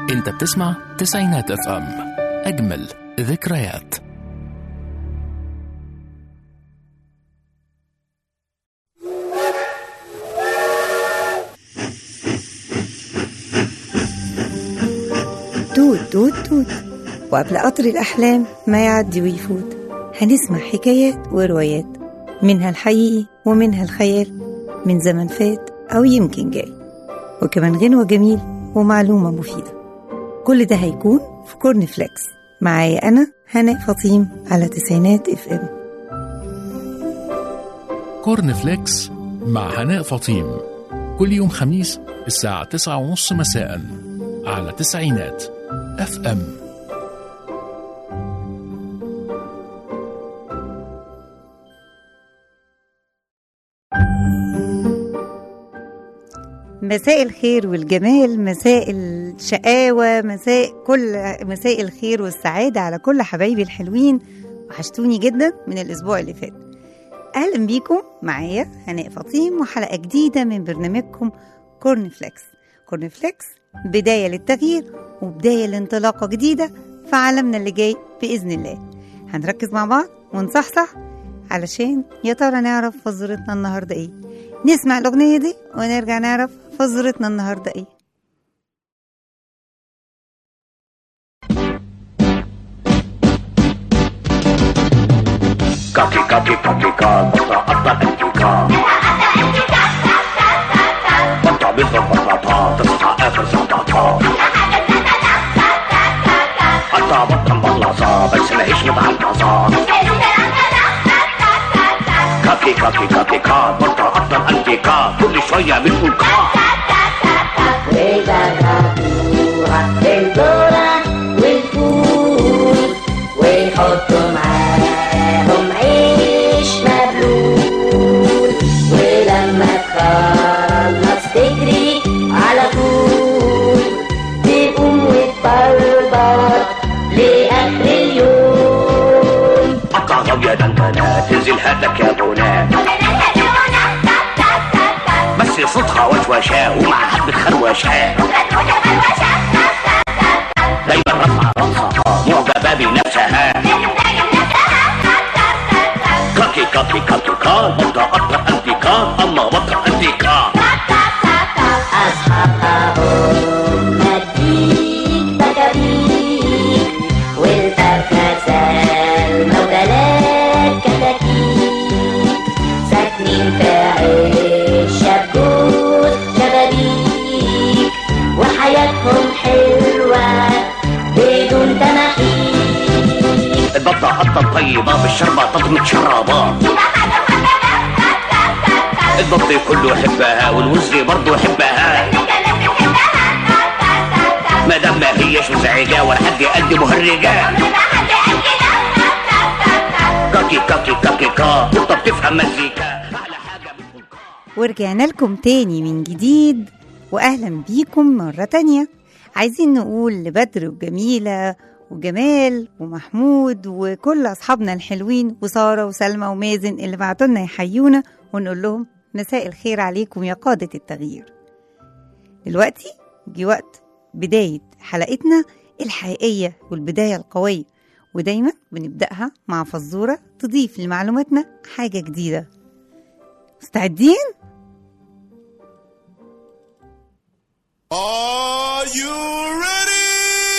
انت بتسمع تسعينات اف ام اجمل ذكريات توت توت توت وقبل قطر الأحلام ما يعدي ويفوت هنسمع حكايات وروايات منها الحقيقي ومنها الخيال من زمن فات أو يمكن جاي وكمان غنوة جميل ومعلومة مفيدة كل ده هيكون في كورن فليكس معايا أنا هناء فطيم على تسعينات اف ام كورن فليكس مع هناء فطيم كل يوم خميس الساعة تسعة ونص مساء على تسعينات اف ام مساء الخير والجمال مساء الشقاوة مساء كل مساء الخير والسعادة على كل حبايبي الحلوين وحشتوني جدا من الأسبوع اللي فات أهلا بيكم معايا هناء فطيم وحلقة جديدة من برنامجكم كورن فليكس كورن فليكس بداية للتغيير وبداية لانطلاقة جديدة في عالمنا اللي جاي بإذن الله هنركز مع بعض ونصحصح علشان يا ترى نعرف فزورتنا النهاردة ايه نسمع الأغنية دي ونرجع نعرف فزورتنا النهاردة ايه كاكي كاكي كاكي كا بطا أبطا أنتيكا بطا بيضرب بطاطا تصحى آخر سطاطا حتى بطا مبلصة بس ماهيش نبع القصا كاكي كاكي كاكي كا بطا أبطا أنتيكا كل شوية بنقول كا ويجربوها الذرة والفول ويحطوا معاهم عيش مبلول ولما تخلص تجري على طول تقوم وتبربر لآخر اليوم قطع زاوية دندنة تنزل هاتك يا بونا بس صوتها وشوشة ومع حبة خروشة دايما رفع راسها معجبة بنفسها كاكي كاكي كاكي كا بطة أطلع أنتي كا أما بطة أنتي كا أصحابها هم الديك بكابيك والفرخة سلمى وتلات كتاكيت ساكنين في عش بجوز شبابيك وحياتهم حلوة بدون تماحيك البطة قطة الطيبة بالشربة تضمت شرابة البط كله يحبها والوزري برضه يحبها ما دام ما هيش مزعجة ولا حد يقدم مهرجة كاكي كاكي كاكي كا قطة بتفهم مزيكا أحلى حاجة بتقول كا ورجعنا لكم تاني من جديد وأهلا بيكم مرة تانية عايزين نقول لبدر وجميلة وجمال ومحمود وكل أصحابنا الحلوين وسارة وسلمى ومازن اللي بعتولنا يحيونا ونقول لهم مساء الخير عليكم يا قادة التغيير دلوقتي جه وقت بداية حلقتنا الحقيقية والبداية القوية ودايما بنبدأها مع فزورة تضيف لمعلوماتنا حاجة جديدة مستعدين؟ Are you ready?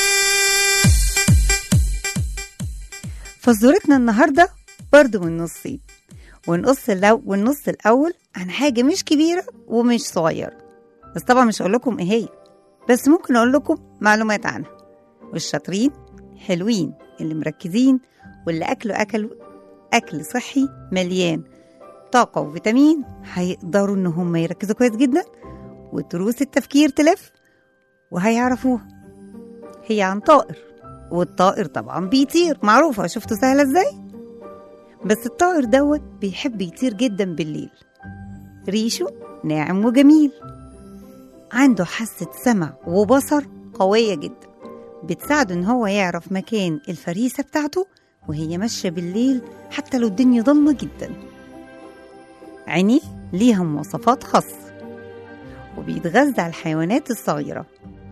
فزورتنا النهاردة برضو من نصين والنص الأو... والنص الأول عن حاجة مش كبيرة ومش صغيرة بس طبعا مش هقول لكم إيه هي بس ممكن أقول لكم معلومات عنها والشاطرين حلوين اللي مركزين واللي أكلوا أكلوا أكل صحي مليان طاقة وفيتامين هيقدروا إن هم يركزوا كويس جدا وتروس التفكير تلف وهيعرفوها هي عن طائر والطائر طبعا بيطير معروفة شفتوا سهلة ازاي؟ بس الطائر دوت بيحب يطير جدا بالليل ريشه ناعم وجميل عنده حاسة سمع وبصر قوية جدا بتساعده ان هو يعرف مكان الفريسة بتاعته وهي ماشية بالليل حتى لو الدنيا ضلمة جدا عينيه ليها مواصفات خاصة وبيتغذى على الحيوانات الصغيرة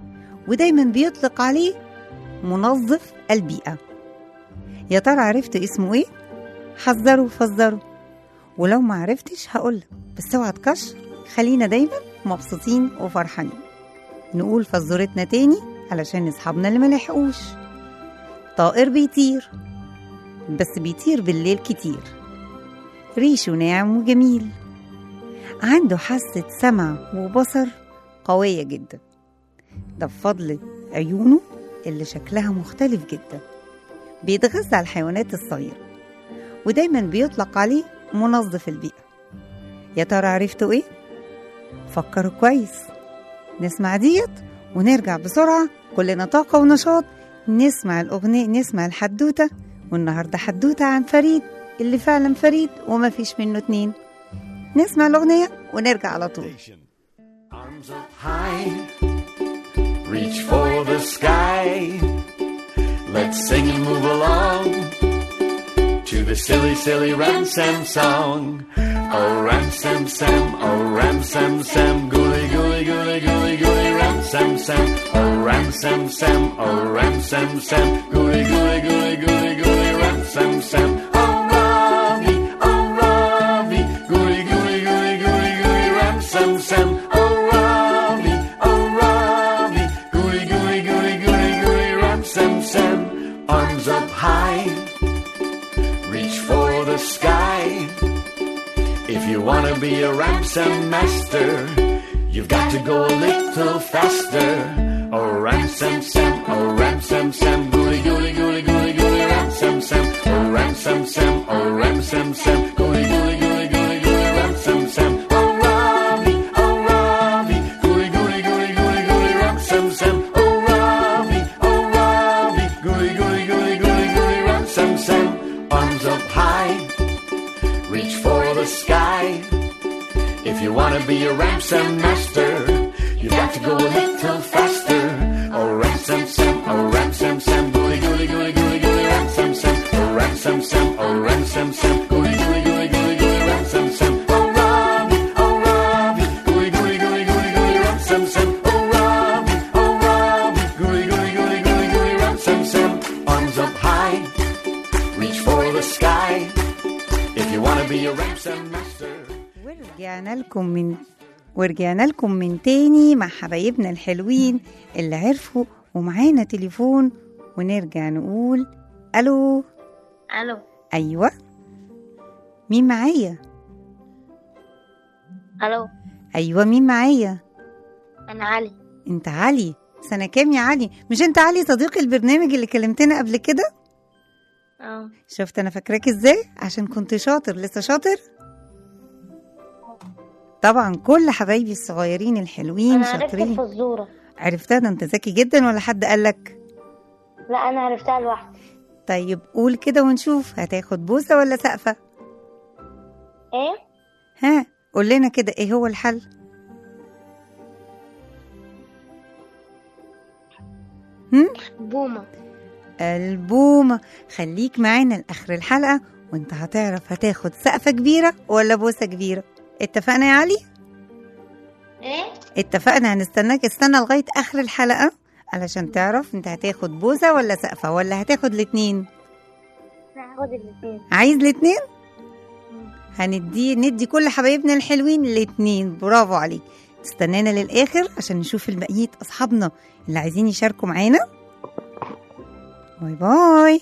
ودايما بيطلق عليه منظف البيئة يا ترى عرفت اسمه ايه؟ حذروا وفزروا ولو ما عرفتش هقولك بس اوعى تكشر خلينا دايما مبسوطين وفرحانين نقول فزورتنا تاني علشان اصحابنا اللي ملحقوش طائر بيطير بس بيطير بالليل كتير ريشه ناعم وجميل عنده حاسة سمع وبصر قوية جدا ده بفضل عيونه اللي شكلها مختلف جدا بيتغذى على الحيوانات الصغيرة ودايما بيطلق عليه منظف البيئة يا ترى عرفتوا ايه؟ فكروا كويس نسمع ديت ونرجع بسرعة كلنا طاقة ونشاط نسمع الأغنية نسمع الحدوتة والنهاردة حدوتة عن فريد اللي فعلا فريد وما فيش منه اتنين نسمع الأغنية ونرجع على طول Arms up high, reach for the sky. Let's sing and move along to the silly, silly Ramsam song. Oh, Ramsam Sam, oh, Ramsam Sam, gooly, gooly, gooly, gooly, gooly, Ramsam Sam. Oh, Ramsam Sam, oh, Ramsam Sam, gooly, gooly, gooly, gooly, gooly, Ramsam Sam. Oh, Ravi, oh, Ravi, gooly, gooly, gooly, gooly, gooly, Ramsam Sam. Oh, Ravi, oh, Ravi, gooly, gooly, gooly, gooly, gooly, Ramsam Sam. Arms up high, reach for the sky. If you wanna be a ransom master, you've got to go a little faster. Oh, ransom Sam, oh, ransom Sam, gooly, gooly, gooly, gooly, gooly, ransom Sam. Oh, ransom Sam, oh, ransom Sam, gooly, gooly, gooly, gooly, gooly, ransom Sam. Oh, Ravi, oh, Ravi, gooly, gooly, gooly, gooly, gooly, ransom Sam. Oh, Ravi, oh, Ravi, gooly, gooly, gooly, gooly, gooly, ransom Sam. Arms up high reach for the sky. If you wanna be a ransom master, you've got to go a little faster. Oh, ransom Sam, oh, ransom Sam, gooly, gooly, gooly, gooly, gooly, ransom Sam, oh, ransom Sam, oh, ransom Sam, gooly, gooly, gooly, gooly, gooly, ransom Sam, oh, Ravi, oh, Ravi, gooly, gooly, gooly, gooly, gooly, ransom Sam, oh, Ravi, oh, Ravi, gooly, gooly, gooly, gooly, gooly, ransom Sam, arms up high, reach for the sky. If you wanna be a ransom master. ورجعنا لكم من ورجعنا لكم من تاني مع حبايبنا الحلوين اللي عرفوا ومعانا تليفون ونرجع نقول الو الو ايوه مين معايا الو ايوه مين معايا انا علي انت علي سنه كام يا علي مش انت علي صديق البرنامج اللي كلمتنا قبل كده اه شفت انا فاكراك ازاي عشان كنت شاطر لسه شاطر طبعا كل حبايبي الصغيرين الحلوين انا عرفت شاطرين الفزوره عرفتها ده انت ذكي جدا ولا حد قالك لا انا عرفتها لوحدي طيب قول كده ونشوف هتاخد بوسه ولا سقفه ايه ها قول لنا كده ايه هو الحل هم؟ بومه البومة خليك معانا لآخر الحلقة وانت هتعرف هتاخد سقفة كبيرة ولا بوسة كبيرة اتفقنا يا علي؟ ايه اتفقنا هنستناك استنى لغاية آخر الحلقة علشان تعرف انت هتاخد بوسة ولا سقفة ولا هتاخد الاتنين هاخد الاثنين عايز الاتنين؟ هندي ندي كل حبايبنا الحلوين الاتنين برافو عليك استنانا للآخر عشان نشوف البقية أصحابنا اللي عايزين يشاركوا معانا باي باي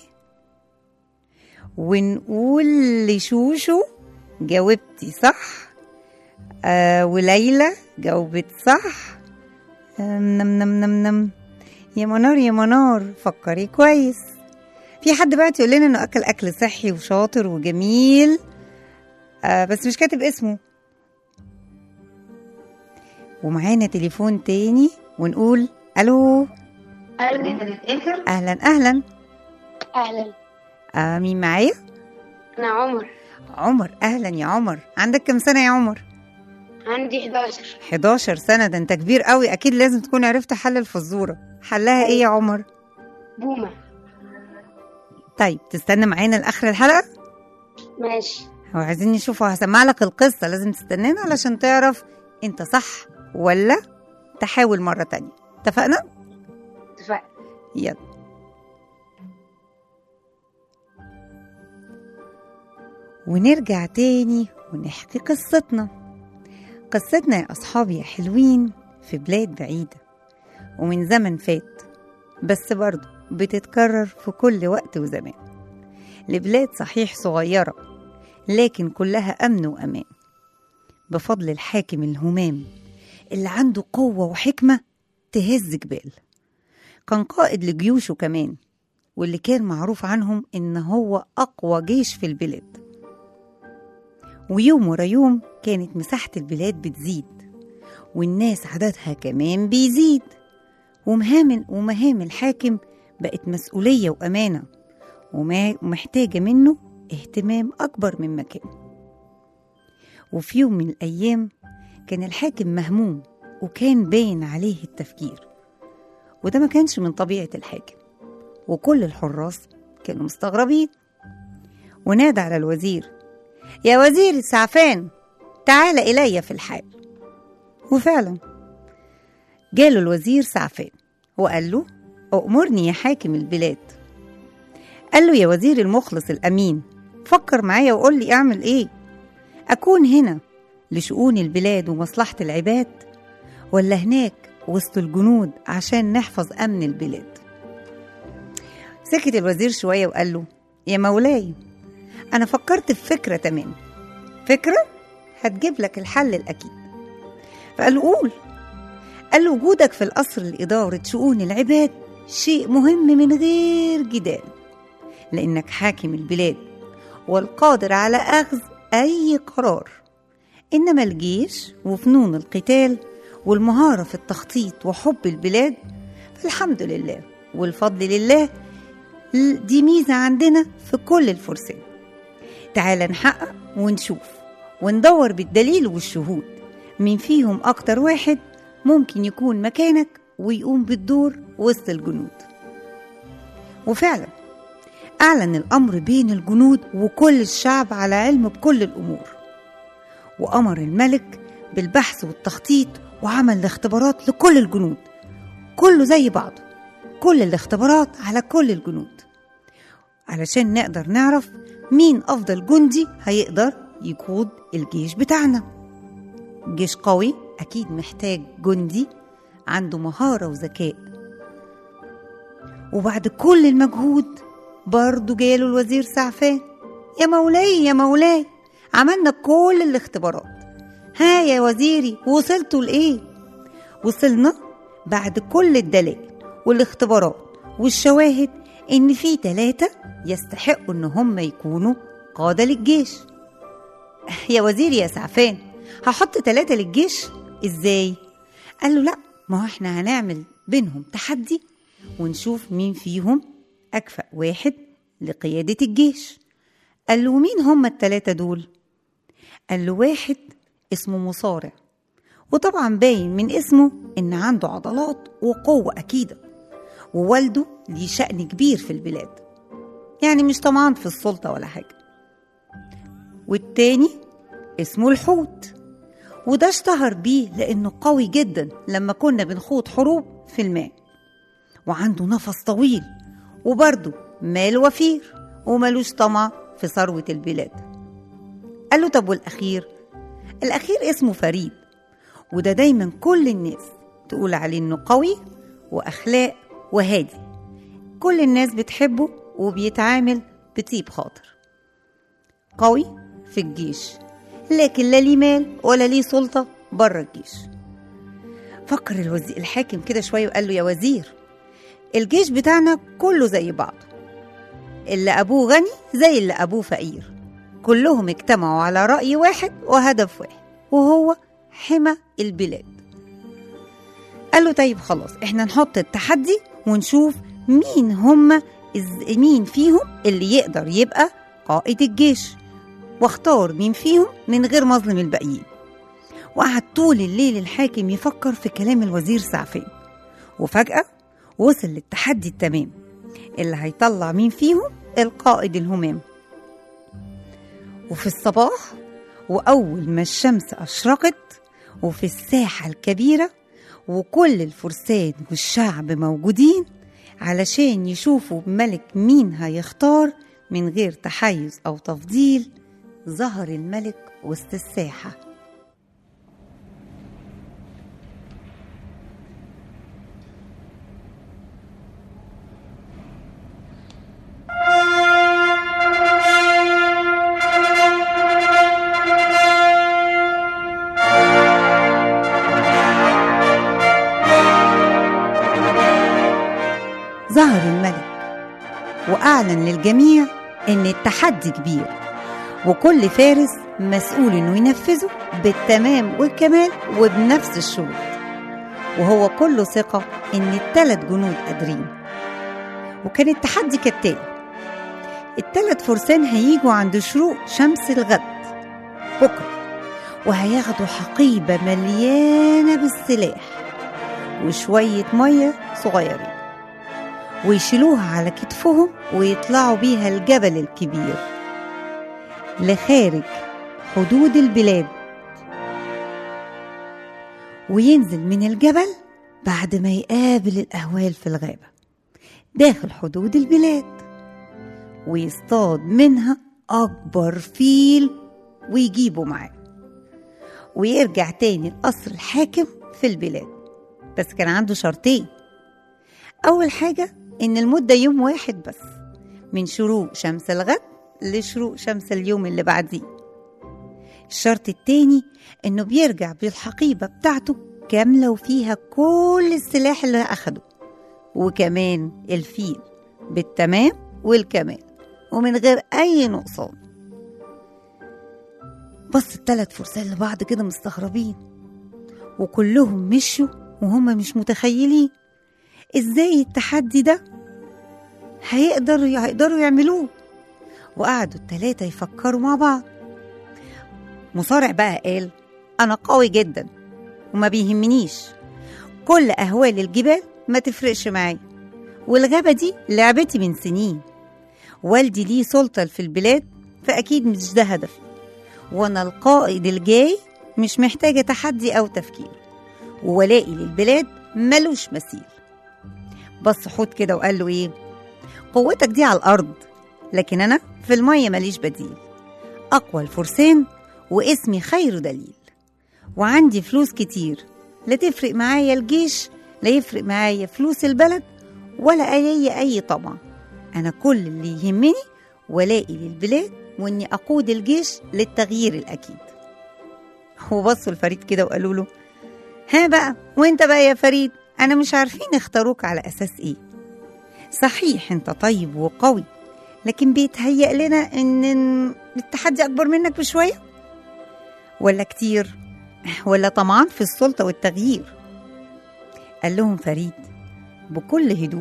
ونقول لشوشو جاوبتي صح آه وليلى جاوبت صح آم، نم نم نم نم يا منار يا منار فكري كويس في حد بعت يقول لنا انه اكل اكل صحي وشاطر وجميل آه بس مش كاتب اسمه ومعانا تليفون تاني ونقول الو اهلا اهلا اهلا آه مين معايا انا عمر عمر اهلا يا عمر عندك كم سنه يا عمر عندي 11 11 سنه ده انت كبير قوي اكيد لازم تكون عرفت حل الفزوره حلها ايه يا عمر بومه طيب تستنى معانا لاخر الحلقه ماشي هو عايزين نشوفه هسمع لك القصه لازم تستنانا علشان تعرف انت صح ولا تحاول مره تانية اتفقنا يلا ونرجع تاني ونحكي قصتنا قصتنا يا أصحابي يا حلوين في بلاد بعيدة ومن زمن فات بس برضه بتتكرر في كل وقت وزمان لبلاد صحيح صغيرة لكن كلها أمن وأمان بفضل الحاكم الهمام اللي عنده قوة وحكمة تهز جبال كان قائد لجيوشه كمان واللي كان معروف عنهم إن هو أقوى جيش في البلاد ويوم ورا يوم كانت مساحة البلاد بتزيد والناس عددها كمان بيزيد ومهام ومهام الحاكم بقت مسؤولية وأمانة وما- ومحتاجة منه اهتمام أكبر من مكان وفي يوم من الأيام كان الحاكم مهموم وكان باين عليه التفكير وده ما كانش من طبيعة الحاكم وكل الحراس كانوا مستغربين ونادى على الوزير يا وزير السعفان تعال إلي في الحال وفعلا جاله الوزير سعفان وقال له أأمرني يا حاكم البلاد قال له يا وزير المخلص الأمين فكر معايا وقول لي أعمل إيه أكون هنا لشؤون البلاد ومصلحة العباد ولا هناك وسط الجنود عشان نحفظ أمن البلاد سكت الوزير شوية وقال له يا مولاي أنا فكرت في فكرة تمام فكرة هتجيب لك الحل الأكيد فقال له قول قال له وجودك في القصر لإدارة شؤون العباد شيء مهم من غير جدال لأنك حاكم البلاد والقادر على أخذ أي قرار إنما الجيش وفنون القتال والمهارة في التخطيط وحب البلاد فالحمد لله والفضل لله دي ميزة عندنا في كل الفرسان تعال نحقق ونشوف وندور بالدليل والشهود مين فيهم أكتر واحد ممكن يكون مكانك ويقوم بالدور وسط الجنود وفعلا أعلن الأمر بين الجنود وكل الشعب على علم بكل الأمور وأمر الملك بالبحث والتخطيط وعمل الاختبارات لكل الجنود كله زي بعضه كل الاختبارات على كل الجنود علشان نقدر نعرف مين أفضل جندي هيقدر يقود الجيش بتاعنا جيش قوي أكيد محتاج جندي عنده مهارة وذكاء وبعد كل المجهود برضه جاله الوزير سعفان يا مولاي يا مولاي عملنا كل الاختبارات ها يا وزيري وصلتوا لإيه؟ وصلنا بعد كل الدلائل والاختبارات والشواهد إن في تلاتة يستحقوا إن هم يكونوا قادة للجيش يا وزيري يا سعفان هحط تلاتة للجيش إزاي؟ قال له لأ ما هو احنا هنعمل بينهم تحدي ونشوف مين فيهم أكفأ واحد لقيادة الجيش قال له مين هم التلاتة دول؟ قال له واحد اسمه مصارع وطبعا باين من اسمه إن عنده عضلات وقوة أكيدة ووالده ليه شأن كبير في البلاد يعني مش طمعان في السلطة ولا حاجة والتاني اسمه الحوت وده اشتهر بيه لأنه قوي جدا لما كنا بنخوض حروب في الماء وعنده نفس طويل وبرضه مال وفير وملوش طمع في ثروة البلاد قال له طب والأخير الأخير اسمه فريد وده دايما كل الناس تقول عليه إنه قوي وأخلاق وهادي كل الناس بتحبه وبيتعامل بطيب خاطر قوي في الجيش لكن لا ليه مال ولا ليه سلطة بره الجيش فكر الوزير الحاكم كده شوية وقال له يا وزير الجيش بتاعنا كله زي بعضه اللي أبوه غني زي اللي أبوه فقير كلهم اجتمعوا على رأي واحد وهدف واحد وهو حمى البلاد قال له طيب خلاص احنا نحط التحدي ونشوف مين هم إز- مين فيهم اللي يقدر يبقى قائد الجيش واختار مين فيهم من غير ما اظلم الباقيين وقعد طول الليل الحاكم يفكر في كلام الوزير سعفان وفجأة وصل للتحدي التمام اللي هيطلع مين فيهم القائد الهمام وفي الصباح وأول ما الشمس أشرقت وفي الساحة الكبيرة وكل الفرسان والشعب موجودين علشان يشوفوا ملك مين هيختار من غير تحيز أو تفضيل ظهر الملك وسط الساحة ظهر الملك وأعلن للجميع إن التحدي كبير وكل فارس مسؤول إنه ينفذه بالتمام والكمال وبنفس الشروط وهو كله ثقة إن التلات جنود قادرين وكان التحدي كالتالي التلات فرسان هيجوا عند شروق شمس الغد بكرة وهياخدوا حقيبة مليانة بالسلاح وشوية مية صغيرين ويشيلوها على كتفهم ويطلعوا بيها الجبل الكبير لخارج حدود البلاد وينزل من الجبل بعد ما يقابل الأهوال في الغابة داخل حدود البلاد ويصطاد منها أكبر فيل ويجيبه معاه ويرجع تاني القصر الحاكم في البلاد بس كان عنده شرطين أول حاجة إن المدة يوم واحد بس من شروق شمس الغد لشروق شمس اليوم اللي بعديه الشرط التاني إنه بيرجع بالحقيبة بتاعته كاملة وفيها كل السلاح اللي أخده وكمان الفيل بالتمام والكمال ومن غير أي نقصان بص التلات فرسان لبعض كده مستغربين وكلهم مشوا وهم مش متخيلين ازاي التحدي ده هيقدروا هيقدروا يعملوه وقعدوا التلاتة يفكروا مع بعض مصارع بقى قال أنا قوي جدا وما بيهمنيش كل أهوال الجبال ما تفرقش معايا والغابة دي لعبتي من سنين والدي ليه سلطة في البلاد فأكيد مش ده هدفي وأنا القائد الجاي مش محتاجة تحدي أو تفكير وولائي للبلاد ملوش مثيل بص حوت كده وقال له ايه قوتك دي على الارض لكن انا في الميه ماليش بديل اقوى الفرسان واسمي خير دليل وعندي فلوس كتير لا تفرق معايا الجيش لا يفرق معايا فلوس البلد ولا اي اي طمع انا كل اللي يهمني ولائي للبلاد واني اقود الجيش للتغيير الاكيد وبصوا لفريد كده وقالوا له ها بقى وانت بقى يا فريد أنا مش عارفين اختاروك على أساس إيه صحيح أنت طيب وقوي لكن بيتهيأ لنا إن التحدي أكبر منك بشوية ولا كتير ولا طمعان في السلطة والتغيير قال لهم فريد بكل هدوء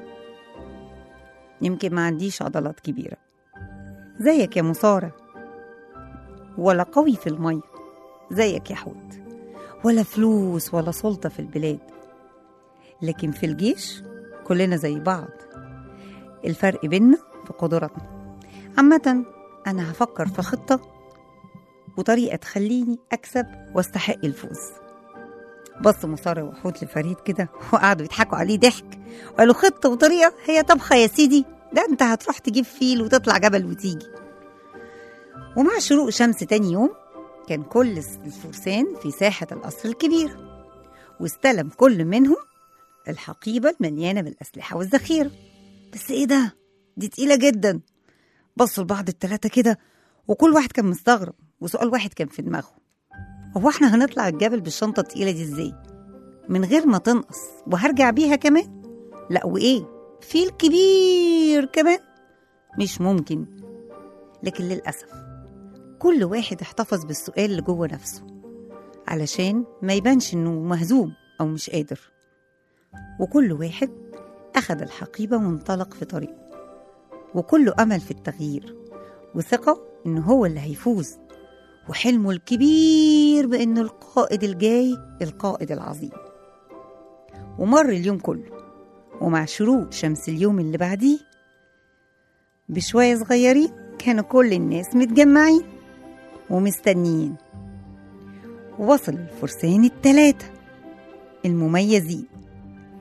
يمكن ما عنديش عضلات كبيرة زيك يا مصارع ولا قوي في المية زيك يا حوت ولا فلوس ولا سلطة في البلاد لكن في الجيش كلنا زي بعض الفرق بيننا في قدراتنا عامة أنا هفكر في خطة وطريقة تخليني أكسب واستحق الفوز بص مصارع وحوت لفريد كده وقعدوا يضحكوا عليه ضحك وقالوا خطة وطريقة هي طبخة يا سيدي ده انت هتروح تجيب فيل وتطلع جبل وتيجي ومع شروق شمس تاني يوم كان كل الفرسان في ساحة القصر الكبير واستلم كل منهم الحقيبة المليانة بالأسلحة والذخيرة بس إيه ده؟ دي تقيلة جدا بصوا لبعض التلاتة كده وكل واحد كان مستغرب وسؤال واحد كان في دماغه هو احنا هنطلع الجبل بالشنطة التقيلة دي ازاي؟ من غير ما تنقص وهرجع بيها كمان؟ لا وإيه؟ فيل كبير كمان؟ مش ممكن لكن للأسف كل واحد احتفظ بالسؤال اللي جوه نفسه علشان ما يبانش انه مهزوم او مش قادر وكل واحد أخذ الحقيبة وانطلق في طريقه وكله أمل في التغيير وثقة إنه هو اللي هيفوز وحلمه الكبير بإنه القائد الجاي القائد العظيم ومر اليوم كله ومع شروق شمس اليوم اللي بعديه بشوية صغيرين كانوا كل الناس متجمعين ومستنيين ووصل الفرسان التلاتة المميزين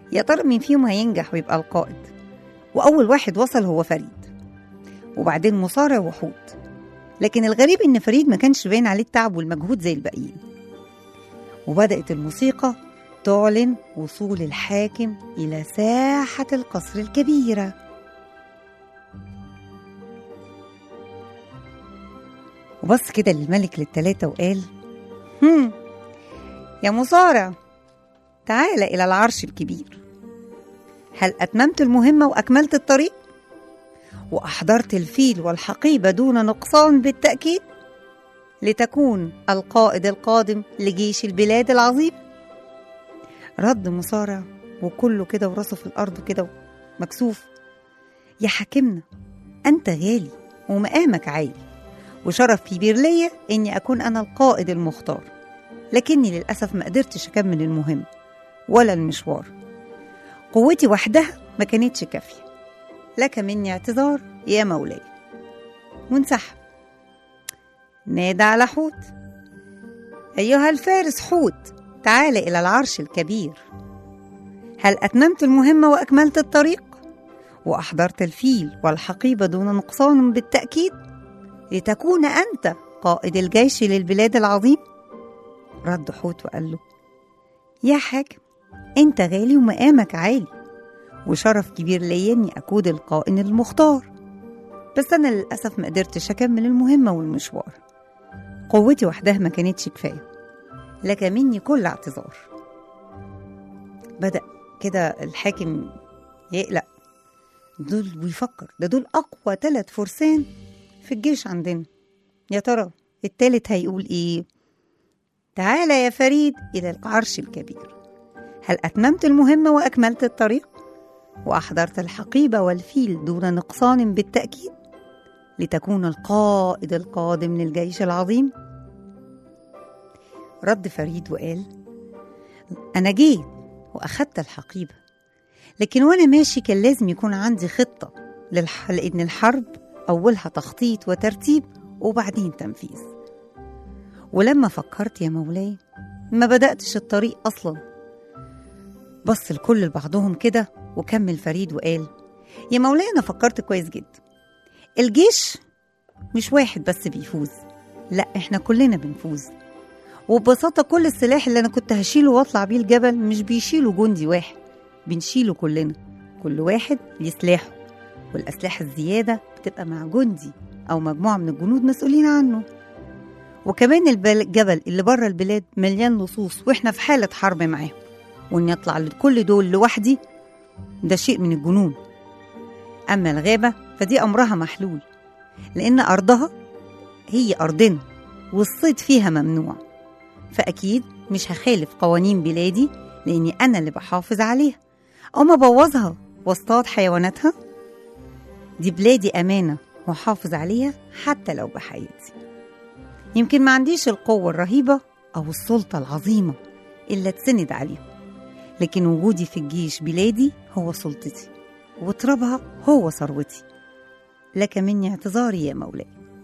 يا ترى مين فيهم هينجح ويبقى القائد وأول واحد وصل هو فريد وبعدين مصارع وحوت لكن الغريب إن فريد ما كانش باين عليه التعب والمجهود زي الباقيين وبدأت الموسيقى تعلن وصول الحاكم إلى ساحة القصر الكبيرة وبص كده للملك للتلاتة وقال هم يا مصارع تعال إلى العرش الكبير هل أتممت المهمة وأكملت الطريق؟ وأحضرت الفيل والحقيبة دون نقصان بالتأكيد لتكون القائد القادم لجيش البلاد العظيم رد مصارع وكله كده وراسه في الأرض كده مكسوف يا حاكمنا أنت غالي ومقامك عالي وشرف كبير ليا إني أكون أنا القائد المختار لكني للأسف ما قدرتش أكمل المهمة ولا المشوار قوتي وحدها ما كانتش كافية لك مني اعتذار يا مولاي وانسحب نادى على حوت أيها الفارس حوت تعال إلى العرش الكبير هل أتممت المهمة وأكملت الطريق؟ وأحضرت الفيل والحقيبة دون نقصان بالتأكيد لتكون أنت قائد الجيش للبلاد العظيم؟ رد حوت وقال له يا حاكم أنت غالي ومقامك عالي وشرف كبير ليا إني أكون القائد المختار بس أنا للأسف ما قدرتش أكمل المهمة والمشوار قوتي وحدها ما كانتش كفاية لك مني كل اعتذار بدأ كده الحاكم يقلق دول ويفكر ده دول أقوى ثلاث فرسان في الجيش عندنا يا ترى التالت هيقول إيه تعالى يا فريد إلى العرش الكبير هل أتممت المهمة وأكملت الطريق وأحضرت الحقيبة والفيل دون نقصان بالتأكيد لتكون القائد القادم للجيش العظيم رد فريد وقال أنا جيت وأخدت الحقيبة لكن وأنا ماشي كان لازم يكون عندي خطة للح... لأن الحرب أولها تخطيط وترتيب وبعدين تنفيذ ولما فكرت يا مولاي ما بدأتش الطريق أصلا بص الكل لبعضهم كده وكمل فريد وقال يا مولاي أنا فكرت كويس جدا الجيش مش واحد بس بيفوز لا احنا كلنا بنفوز وببساطة كل السلاح اللي أنا كنت هشيله وأطلع بيه الجبل مش بيشيله جندي واحد بنشيله كلنا كل واحد ليه سلاحه والأسلحة الزيادة بتبقى مع جندي أو مجموعة من الجنود مسؤولين عنه وكمان البل- الجبل اللي بره البلاد مليان لصوص واحنا في حالة حرب معاهم وإني أطلع لكل دول لوحدي ده شيء من الجنون أما الغابة فدي أمرها محلول لأن أرضها هي أرضنا والصيد فيها ممنوع فأكيد مش هخالف قوانين بلادي لأني أنا اللي بحافظ عليها أو ما بوظها واصطاد حيواناتها دي بلادي أمانة وحافظ عليها حتى لو بحياتي يمكن ما عنديش القوة الرهيبة أو السلطة العظيمة إلا تسند عليهم لكن وجودي في الجيش بلادي هو سلطتي وترابها هو ثروتي لك مني اعتذاري يا مولاي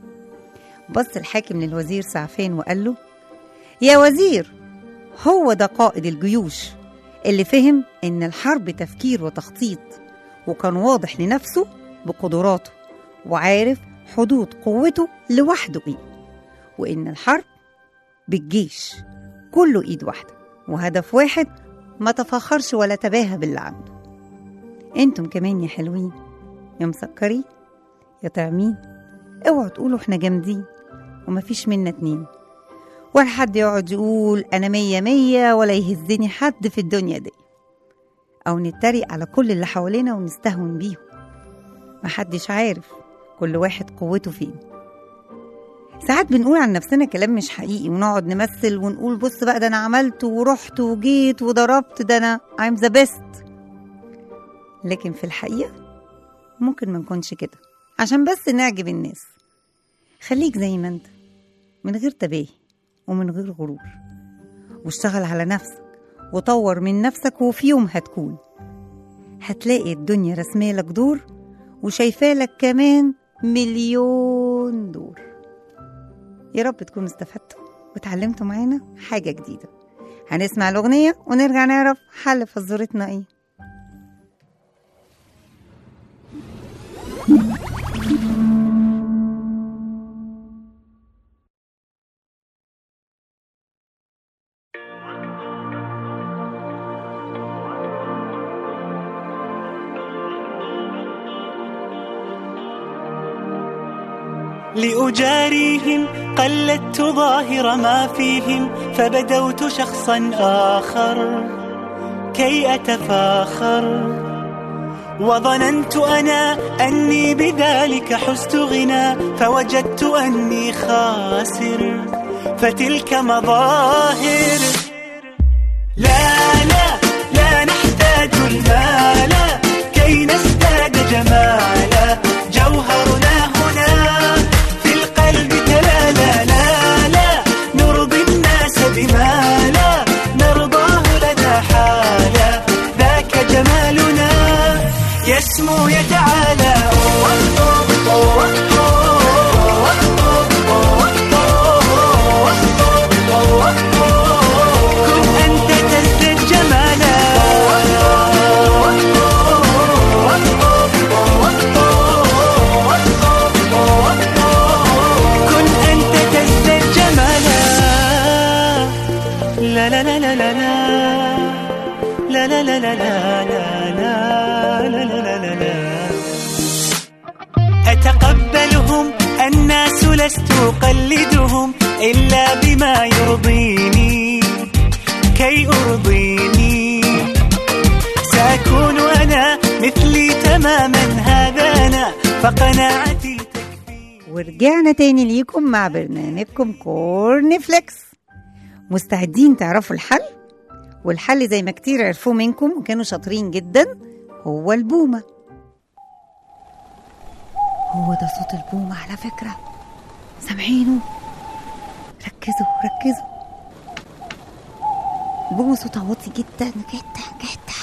بص الحاكم للوزير سعفان وقال له يا وزير هو ده قائد الجيوش اللي فهم إن الحرب تفكير وتخطيط وكان واضح لنفسه بقدراته وعارف حدود قوته لوحده إيه وإن الحرب بالجيش كله إيد واحدة وهدف واحد ما تفخرش ولا تباهى باللي عنده انتم كمان يا حلوين يا مسكرين يا طعمين اوعوا تقولوا احنا جامدين ومفيش منا اتنين ولا حد يقعد يقول انا مية مية ولا يهزني حد في الدنيا دي او نتريق على كل اللي حوالينا ونستهون بيهم محدش عارف كل واحد قوته فين ساعات بنقول عن نفسنا كلام مش حقيقي ونقعد نمثل ونقول بص بقى ده انا عملت ورحت وجيت وضربت ده انا I'm the best لكن في الحقيقة ممكن ما نكونش كده عشان بس نعجب الناس خليك زي ما انت من غير تباهي ومن غير غرور واشتغل على نفسك وطور من نفسك وفي يوم هتكون هتلاقي الدنيا رسمية لك دور وشايفاه لك كمان مليون دور يا رب تكونوا استفدتوا وتعلمتوا معانا حاجة جديدة هنسمع الأغنية ونرجع نعرف حل فزورتنا ايه لأجاريهم قلدت ظاهر ما فيهم فبدوت شخصا آخر كي أتفاخر وظننت أنا أني بذلك حزت غنى فوجدت أني خاسر فتلك مظاهر لا لا لا نحتاج المال كي نزداد جمالا جوهرنا هنا في القلب تلالا لا لا نرضي الناس بما لا نرضاه لنا حالا ذاك جمالنا يسمو يتعالى كن أنت تزدد جمالا كن أنت تزدد جمالا لا لا لا لا لا لا لا لا لا لا لا لا لا لا لا لا لا أتقبلهم الناس لست أقلدهم إلا بما يرضيني كي أرضيني سأكون أنا مثلي تماما هذا أنا فقناعتي تكفي ورجعنا تاني ليكم مع برنامجكم كورن فليكس مستعدين تعرفوا الحل والحل زي ما كتير عرفوه منكم وكانوا شاطرين جدا هو البومة هو ده صوت البومة على فكرة سامعينه ركزوا ركزوا البومة صوتها واطي جدا جدا جدا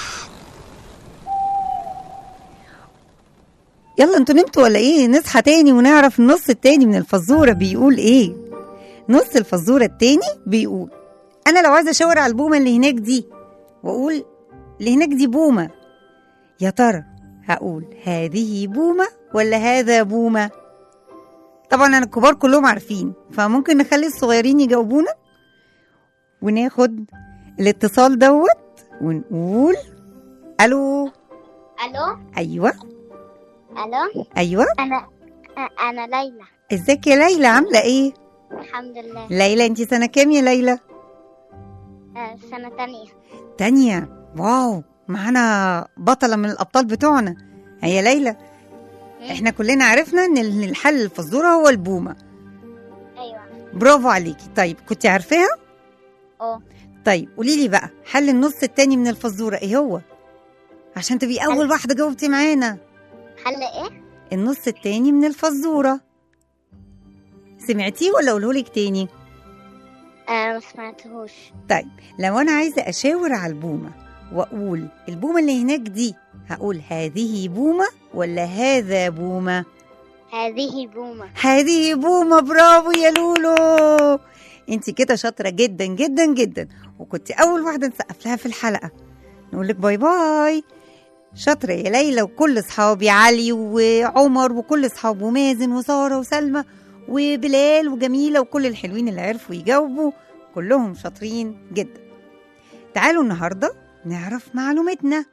يلا انتوا نمتوا ولا ايه نصحى تاني ونعرف النص التاني من الفزورة بيقول ايه نص الفزورة التاني بيقول انا لو عايزة اشاور على البومة اللي هناك دي واقول اللي هناك دي بومة يا ترى هقول هذه بومة ولا هذا بومة طبعا انا الكبار كلهم عارفين فممكن نخلي الصغيرين يجاوبونا وناخد الاتصال دوت ونقول الو الو ايوه الو ايوه انا انا ليلى ازيك يا ليلى عامله ايه الحمد لله ليلى انت سنه كام يا ليلى آه، سنة تانية تانية واو معانا بطله من الابطال بتوعنا هي ليلى احنا كلنا عرفنا ان الحل الفزوره هو البومه ايوه برافو عليكي طيب كنت عارفاها اه طيب قولي لي بقى حل النص التاني من الفزوره ايه هو عشان تبقي اول واحده جاوبتي معانا حل ايه النص التاني من الفزوره سمعتيه ولا اقولهولك تاني انا ما سمعتهوش طيب لو انا عايزه اشاور على البومه واقول البومه اللي هناك دي هقول هذه بومه ولا هذا بومه هذه بومة هذه بومه برافو يا لولو انت كده شاطره جدا جدا جدا وكنت اول واحده نسقف لها في الحلقه نقول لك باي باي شاطره يا ليلى وكل اصحابي علي وعمر وكل اصحاب ومازن وساره وسلمى وبلال وجميله وكل الحلوين اللي عرفوا يجاوبوا كلهم شاطرين جدا تعالوا النهارده نعرف معلومتنا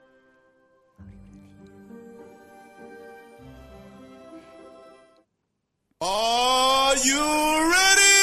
Are you ready?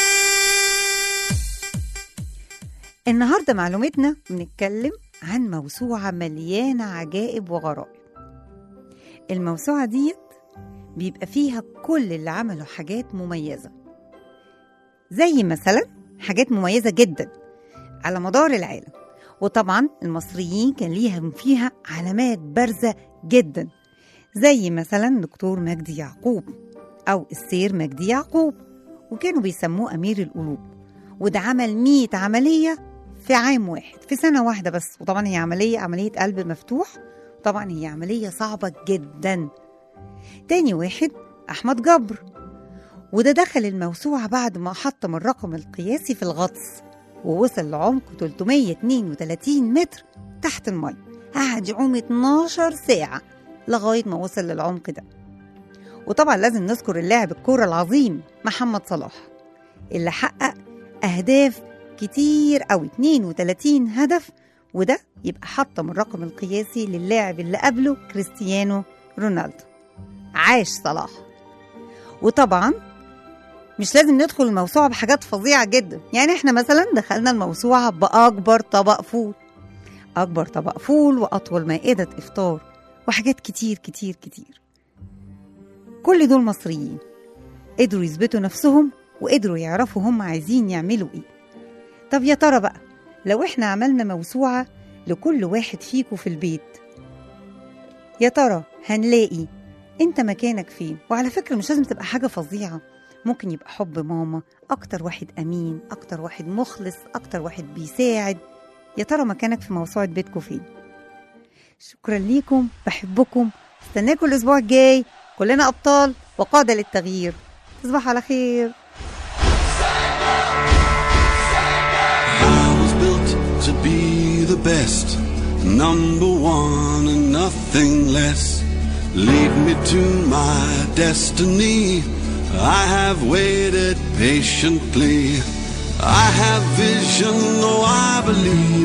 النهارده معلومتنا بنتكلم عن موسوعة مليانة عجائب وغرائب الموسوعة ديت بيبقى فيها كل اللي عملوا حاجات مميزة زي مثلا حاجات مميزة جدا على مدار العالم وطبعا المصريين كان ليهم فيها علامات بارزة جدا زي مثلا دكتور مجدي يعقوب أو السير مجدي يعقوب وكانوا بيسموه أمير القلوب وده عمل 100 عملية في عام واحد في سنة واحدة بس وطبعا هي عملية عملية قلب مفتوح طبعا هي عملية صعبة جدا تاني واحد أحمد جبر وده دخل الموسوعة بعد ما حطم الرقم القياسي في الغطس ووصل لعمق 332 متر تحت المية قعد يعوم 12 ساعة لغاية ما وصل للعمق ده وطبعا لازم نذكر اللاعب الكورة العظيم محمد صلاح اللي حقق أهداف كتير قوي 32 هدف وده يبقى حطم الرقم القياسي للاعب اللي قبله كريستيانو رونالدو عاش صلاح وطبعا مش لازم ندخل الموسوعة بحاجات فظيعة جدا يعني احنا مثلا دخلنا الموسوعة بأكبر طبق فول أكبر طبق فول وأطول مائدة إفطار وحاجات كتير كتير كتير كل دول مصريين قدروا يثبتوا نفسهم وقدروا يعرفوا هم عايزين يعملوا ايه طب يا ترى بقى لو احنا عملنا موسوعة لكل واحد فيكم في البيت يا ترى هنلاقي انت مكانك فين وعلى فكرة مش لازم تبقى حاجة فظيعة ممكن يبقى حب ماما اكتر واحد امين اكتر واحد مخلص اكتر واحد بيساعد يا ترى مكانك في موسوعة بيتكم فين شكرا ليكم بحبكم استناكم الاسبوع الجاي كلنا ابطال وقادة للتغيير تصبحوا على خير I was built to be the best, number one and nothing less. Lead me to my destiny. I have waited patiently. I have vision, though I believe